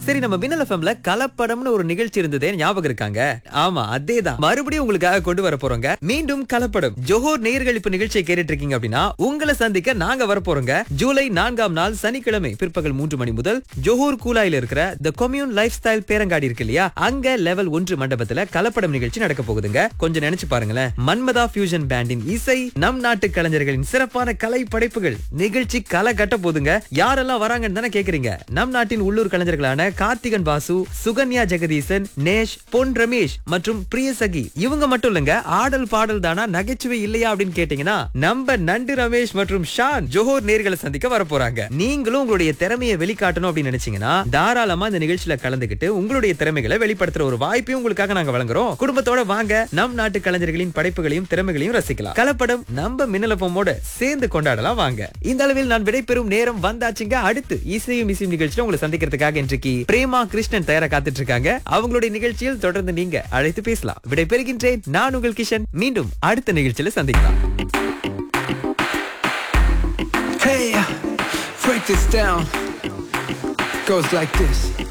சரி நம்ம மின்னல் எஃப்எம்ல கலப்படம்னு ஒரு நிகழ்ச்சி இருந்ததே ஞாபகம் இருக்காங்க ஆமா அதேதான் மறுபடியும் உங்களுக்காக கொண்டு வர போறோங்க மீண்டும் கலப்படம் ஜோஹர் நேயர்கள் இப்ப நிகழ்ச்சியை கேட்டுட்டு இருக்கீங்க அப்படின்னா உங்களை சந்திக்க நாங்க வர போறோங்க ஜூலை நான்காம் நாள் சனிக்கிழமை பிற்பகல் மூன்று மணி முதல் ஜோஹர் கூலாயில இருக்கிற த கொம்யூன் லைஃப் ஸ்டைல் பேரங்காடி இருக்கு இல்லையா அங்க லெவல் ஒன்று மண்டபத்துல கலப்படம் நிகழ்ச்சி நடக்க போகுதுங்க கொஞ்சம் நினைச்சு பாருங்களேன் மன்மதா ஃபியூஷன் பேண்டின் இசை நம் நாட்டு கலைஞர்களின் சிறப்பான கலை படைப்புகள் நிகழ்ச்சி களை கட்ட போதுங்க யாரெல்லாம் வராங்கன்னு தானே கேக்குறீங்க நம் நாட்டின் உள்ளூர் கலைஞர்களான கார்த்திகன் பாசு சுகன்யா ஜெகதீசன் நேஷ் பொன் ரமேஷ் மற்றும் பிரியசகி இவங்க மட்டும் இல்லங்க ஆடல் பாடல் தானா நகைச்சுவை இல்லையா அப்படின்னு கேட்டீங்கன்னா நம்ம நண்டு ரமேஷ் மற்றும் ஷான் ஜோஹர் நேர்களை சந்திக்க வர போறாங்க நீங்களும் உங்களுடைய திறமையை வெளிக்காட்டணும் அப்படின்னு நினைச்சீங்கன்னா தாராளமா இந்த நிகழ்ச்சியில கலந்துகிட்டு உங்களுடைய திறமைகளை வெளிப்படுத்துற ஒரு வாய்ப்பையும் உங்களுக்காக நாங்க வழங்குறோம் குடும்பத்தோட வாங்க நம் நாட்டு கலைஞர்களின் படைப்புகளையும் திறமைகளையும் ரசிக்கலாம் கலப்படம் நம்ம மின்னலப்பமோட சேர்ந்து கொண்டாடலாம் வாங்க இந்த அளவில் நான் விடைபெறும் நேரம் வந்தாச்சுங்க அடுத்து இசையும் இசையும் நிகழ்ச்சியில உங்களை சந்திக்கிறதுக்காக இன்றைக்கு பிரேமா கிருஷ்ணன் தயாரா காத்துட்டு இருக்காங்க அவங்களுடைய நிகழ்ச்சியில் தொடர்ந்து நீங்க அழைத்து பேசலாம் விடைபெறுகின்றேன் நான் உங்கள் கிஷன் மீண்டும் அடுத்த நிகழ்ச்சியில சந்திக்கலாம் Hey, break this down. Goes like this.